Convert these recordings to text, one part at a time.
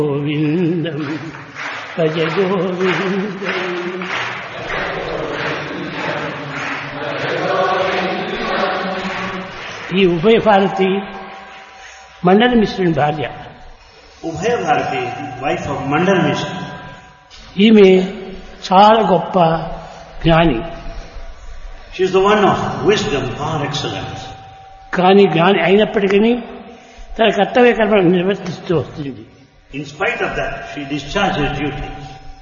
గోవిందం భజ గోవిందం ఈ ఉభయ భారతి మండల మిశ్రుని భార్య Ubhay Bharati, wife of Mandal Mishra, ఈమె చాలా గొప్ప జ్ఞాని she is the one of wisdom par excellence. కానీ జ్ఞాని అయినప్పటికీ తన కర్తవ్య కర్మ నిర్వర్తిస్తూ వస్తుంది In spite of that, she discharges duties.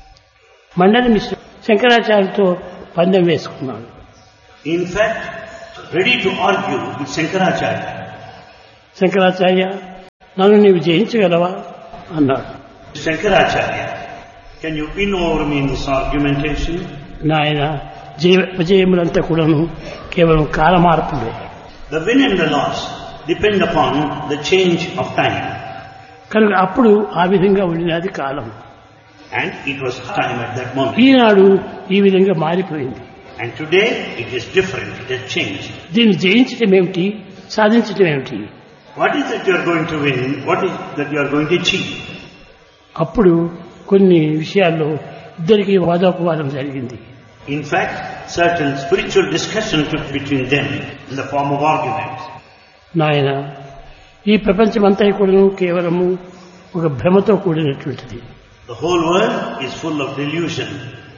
మండల మిశ్ర శంకరాచార్యతో పందెం వేసుకున్నాడు In fact, ready to argue with Shankaracharya. Shankaracharya నన్ను నీవు జయించగలవా అన్నాడు Shankaracharya, can you win over me in this argumentation? నాయన జయ విజయములంతా కూడాను కేవలం కాలమార్పులే The win and the loss depend upon the change of time. కనుక అప్పుడు ఆ విధంగా ఉండినది కాలం And it was time at that moment. ఈనాడు ఈ విధంగా మారిపోయింది And today it is different, it has changed. దీన్ని జయించడం ఏమిటి సాధించడం ఏమిటి What is that you are going to win? What is that you are going to achieve? అప్పుడు కొన్ని విషయాల్లో ఇద్దరికి వాదోపవాదం జరిగింది In fact, certain spiritual discussion took between them in the form of arguments. నాయన ఈ ప్రపంచమంతా కూడాను కేవలము ఒక భ్రమతో కూడినటువంటిది The whole world is full of delusion.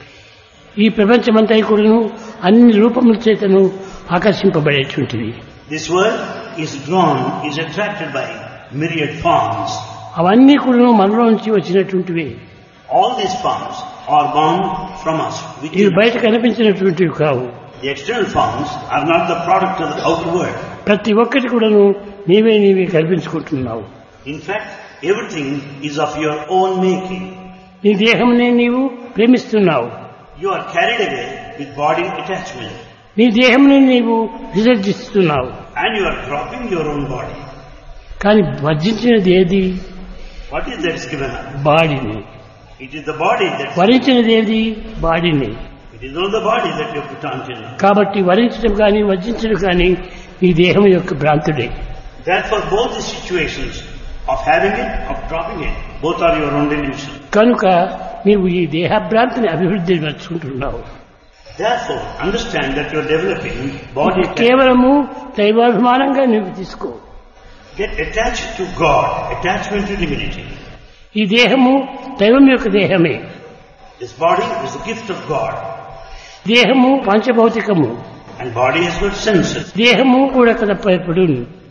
ఈ ప్రపంచమంతా కూడాను అన్ని రూపముల చేతను ఆకర్షింపబడేటువంటిది This world is drawn, is attracted by myriad forms. అవన్నీ కూడాను మనలోంచి వచ్చినటువంటివి All these forms are born from us. ఇవి Within. బయట కనిపించినటువంటివి కావు The external forms are not the product of the outer world. ప్రతి ఒక్కటి కూడాను నీవే నీవే కల్పించుకుంటున్నావు In fact, everything is of your own making. నీ దేహంనే నీవు ప్రేమిస్తున్నావు You are carried away with body attachment నీ దేహంని నీవు విసర్జిస్తున్నావు and you are dropping your own body. కానీ వర్జించినది ఏది What is that is given up? బాడీని It is the body that వరించినది ఏది బాడీని it is not the body that you put on till now. కాబట్టి వరించడం కానీ వర్జించడం కానీ నీ దేహం యొక్క భ్రాంతుడే Therefore, both the situations of having it, of dropping it, both are your own delusion. కనుక నీవు ఈ దేహభ్రాంతిని అభివృద్ధి పరుచుకుంటున్నావు Therefore, understand that you are developing body. ఇది కేవలము దైవాభిమానంగా నీవు తీసుకో Get attached to God, attachment to divinity. ఈ దేహము దైవం యొక్క దేహమే This body is the gift of God, దేహము పంచభౌతికము and body has got senses. దేహము కూడా కదపడు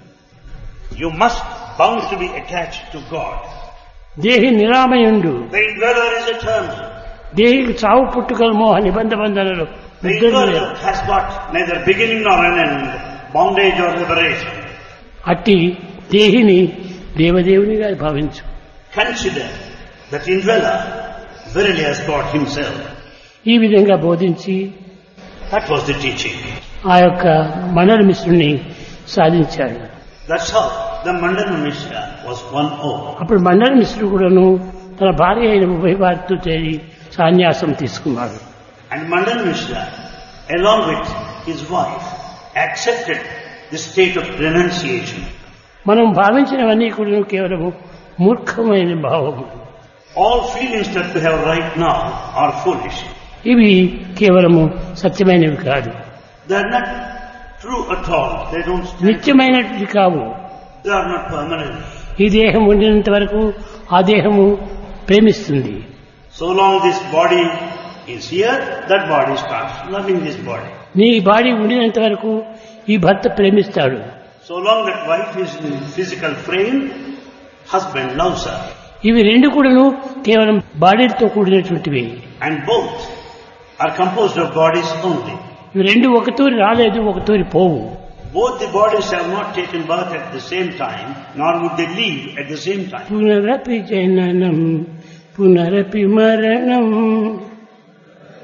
You must bound to be attached to God. దేహి నిరామయుండు The indweller is eternal. దేహికి చావు పుట్టుకల మోహ నిబంధ బంధనలు The ముద్రలు లేవు. indweller has got neither beginning nor an end, bondage or liberation. అట్టి దేహిని దేవదేవునిగా భావించు Consider that indweller verily has God himself. ఈ విధంగా బోధించి That was the teaching. ఆ యొక్క మనల మిశ్రుని సాధించాడు That's how the Mandana Mishra was won over. అప్పుడు మండల మిశ్రుడు కూడాను తన భార్య అయిన ఉభయ వారితో చేరి సన్యాసం తీసుకున్నాడు And Mandana Mishra, along with his wife, accepted the state of renunciation. మనం భావించినవన్నీ కూడా కేవలము మూర్ఖమైన భావము All feelings that we have right now are foolish. ఇవి కేవలము సత్యమైనవి కాదు They are not true at all. They don't stand. నిత్యమైనవి కావు They are not permanent. ఈ దేహం ఉండినంత వరకు ఆ దేహము ప్రేమిస్తుంది So long this body is here, that body starts loving this body. నీ బాడీ ఉండినంత వరకు ఈ భర్త ప్రేమిస్తాడు So long that wife is in physical frame, husband loves her. ఇవి రెండు కూడాను కేవలం బాడీతో కూడినటువంటివి And both are composed of bodies only. ఇవి రెండు ఒకతూరి రాలేదు ఒకతూరి పోవు Both the bodies have not taken birth at the same time, nor would they leave at the same time. పునరపి జననం పునరపి మరణం